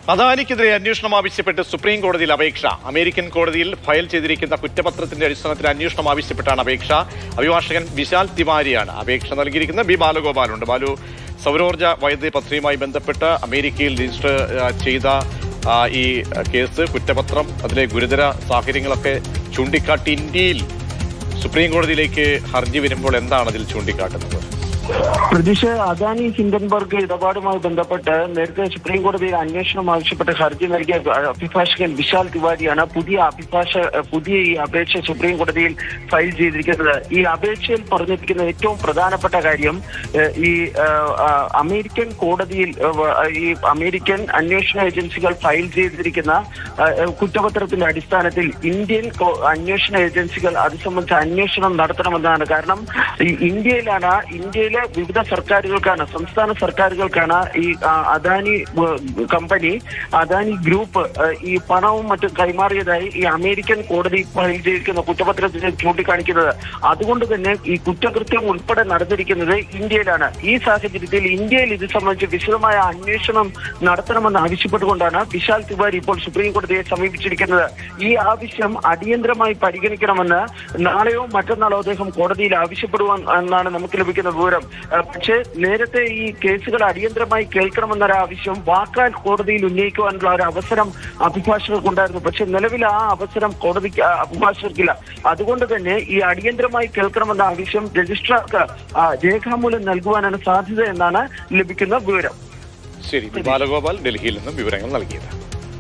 അദാനിക്കെതിരെ അന്വേഷണം ആവശ്യപ്പെട്ട് സുപ്രീം കോടതിയിൽ അപേക്ഷ അമേരിക്കൻ കോടതിയിൽ ഫയൽ ചെയ്തിരിക്കുന്ന കുറ്റപത്രത്തിന്റെ അടിസ്ഥാനത്തിൽ അന്വേഷണം ആവശ്യപ്പെട്ടാണ് അപേക്ഷ അഭിഭാഷകൻ വിശാൽ തിവാരിയാണ് അപേക്ഷ നൽകിയിരിക്കുന്നത് ബി ബാലഗോപാലുണ്ട് ബാലു സൗരോർജ വൈദ്യുതി പദ്ധതിയുമായി ബന്ധപ്പെട്ട് അമേരിക്കയിൽ രജിസ്റ്റർ ആ, ചെയ്ത ആ, ഈ കേസ് കുറ്റപത്രം അതിലെ ഗുരുതര സാഹചര്യങ്ങളൊക്കെ ചൂണ്ടിക്കാട്ടി ഇന്ത്യയിൽ സുപ്രീം കോടതിയിലേക്ക് ഹർജി വരുമ്പോൾ എന്താണ് അതിൽ ചൂണ്ടിക്കാട്ടുന്നത് പ്രതീക്ഷ അദാനി ഹിൻഡൻബർഗ് ഇടപാടുമായി ബന്ധപ്പെട്ട് നേരത്തെ സുപ്രീം കോടതിയിൽ അന്വേഷണം ആവശ്യപ്പെട്ട് ഹർജി നൽകിയ അഭിഭാഷകൻ വിശാൽ തിവാരിയാണ് പുതിയ അഭിഭാഷ പുതിയ ഈ അപേക്ഷ സുപ്രീം കോടതിയിൽ ഫയൽ ചെയ്തിരിക്കുന്നത് ഈ അപേക്ഷയിൽ പറഞ്ഞിരിക്കുന്ന ഏറ്റവും പ്രധാനപ്പെട്ട കാര്യം ഏഹ്, ഈ ഏഹ്, ആ, അമേരിക്കൻ കോടതിയിൽ ഏഹ്, ഈ അമേരിക്കൻ അന്വേഷണ ഏജൻസികൾ ഫയൽ ചെയ്തിരിക്കുന്ന ഏഹ്, കുറ്റപത്രത്തിന്റെ അടിസ്ഥാനത്തിൽ ഇന്ത്യൻ കോ- അന്വേഷണ ഏജൻസികൾ അത് സംബന്ധിച്ച് അന്വേഷണം നടത്തണമെന്നാണ് കാരണം ഈ ഇന്ത്യയിലാണ് ഇന്ത്യയിലെ വിവിധ സർക്കാരുകൾക്കാണ് സംസ്ഥാന സർക്കാരുകൾക്കാണ് ഈ ആ, അദാനി ഏഹ്, കമ്പനി അദാനി ഗ്രൂപ്പ് ഏഹ്, ഈ പണവും മറ്റും കൈമാറിയതായി ഈ അമേരിക്കൻ കോടതി ഫയൽ ചെയ്തിരിക്കുന്ന കുറ്റപത്രത്തിൽ ചൂണ്ടിക്കാണിക്കുന്നത് അതുകൊണ്ട് തന്നെ ഈ കുറ്റകൃത്യം ഉൾപ്പെടെ നടന്നിരിക്കുന്നത് ഇന്ത്യയിലാണ് ഈ സാഹചര്യത്തിൽ ഇന്ത്യയിൽ ഇത് സംബന്ധിച്ച് വിശദമായ അന്വേഷണം നടത്തണമെന്ന് ആവശ്യപ്പെട്ടുകൊണ്ടാണ് വിശാൽ തിവാരി ഇപ്പോൾ സുപ്രീം കോടതിയെ സമീപിച്ചിരിക്കുന്നത് ഈ ആവശ്യം അടിയന്തരമായി പരിഗണിക്കണമെന്ന് നാളെയോ മറ്റന്നാളോ അദ്ദേഹം കോടതിയിൽ ആവശ്യപ്പെടുവാൻ എന്നാണ് നമുക്ക് ലഭിക്കുന്ന വിവരം ഏഹ് പക്ഷേ നേരത്തെ ഈ കേസുകൾ അടിയന്തരമായി കേൾക്കണമെന്നൊരു ആവശ്യം വാക്കാൽ കോടതിയിൽ ഉന്നയിക്കുവാനുള്ള ഒരു അവസരം അഭിഭാഷകർക്കുണ്ടായിരുന്നു പക്ഷെ നിലവിൽ ആ അവസരം കോടതിക്ക് ആ, അഭിഭാഷകർക്കില്ല അതുകൊണ്ട് തന്നെ ഈ അടിയന്തരമായി കേൾക്കണമെന്ന ആവശ്യം രജിസ്ട്രാർക്ക് ആ, രേഖാമൂലം നൽകുവാനാണ് സാധ്യത എന്നാണ് ലഭിക്കുന്ന വിവരം ശരി ബി ബാലഗോപാൽ ഡൽഹിയിൽ നിന്നും വിവരങ്ങൾ നൽകിയത്